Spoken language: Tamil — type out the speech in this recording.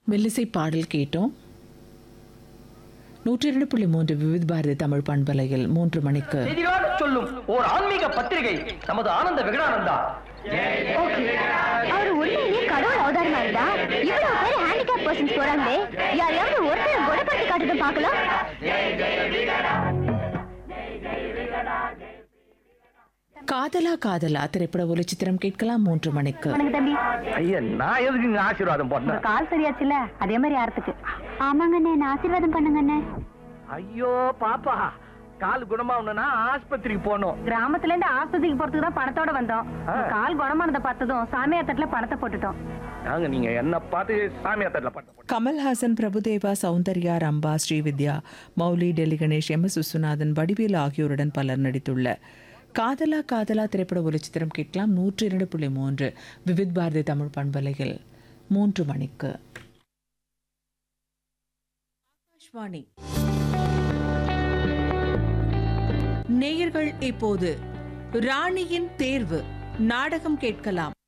மெல்லிசை பாடல் கேட்டோம் நூற்றி இரண்டு புள்ளி மூன்று விவித் பாரதி தமிழ் பண்பலையில் மூன்று மணிக்கு செய்திகளாக சொல்லும் ஓர் ஆன்மீக பத்திரிகை நமது ஆனந்த விகடானந்தா அவர் உண்மையிலேயே கடவுள் அவதாரமா இருந்தா இவ்வளவு பேர் ஹேண்டிகேப் பர்சன்ஸ் போறாங்களே யாரையாவது ஒருத்தர் குணப்படுத்தி காட்டுறது பார்க்கலாம் காதலா காதலா திரைப்பட ஒளிச்சித்திரம் கேட்கலாம் மூன்று மணிக்கு வணங்க தம்பி ஐயா நான் எதுக்கு இங்க ஆசீர்வாதம் பண்ணேன் கால் சரியாச்சுல அதே மாதிரி யாரத்துக்கு ஆமாங்க அண்ணே நான் ஆசீர்வாதம் பண்ணுங்க அண்ணே ஐயோ பாப்பா கால் குணமாகணும்னா ஆஸ்பத்திரிக்கு போகணும் கிராமத்துல இருந்து ஆஸ்பத்திரிக்கு போறதுக்கு தான் பணத்தோட வந்தோம் ஆ. கால் குணமானதை பார்த்ததும் சாமியார் தட்டுல பணத்தை போட்டுட்டோம் நாங்க நீங்க என்ன பார்த்து சாமியாத்தல பண்ண கமல்ஹாசன் பிரபுதேவா சௌந்தர்யா ரம்பா ஸ்ரீவித்யா மௌலி டெல்லி கணேஷ் எம் எஸ் விஸ்வநாதன் வடிவேலு ஆகியோருடன் பலர் நடித்துள்ள காதலா காதலா திரைப்பட ஒளிச்சித்திரம் கேட்கலாம் நூற்றி இரண்டு புள்ளி மூன்று விவித் பாரதி தமிழ் பண்பலையில் மூன்று மணிக்கு ஆகாஷ்வாணி நேயர்கள் இப்போது ராணியின் தேர்வு நாடகம் கேட்கலாம்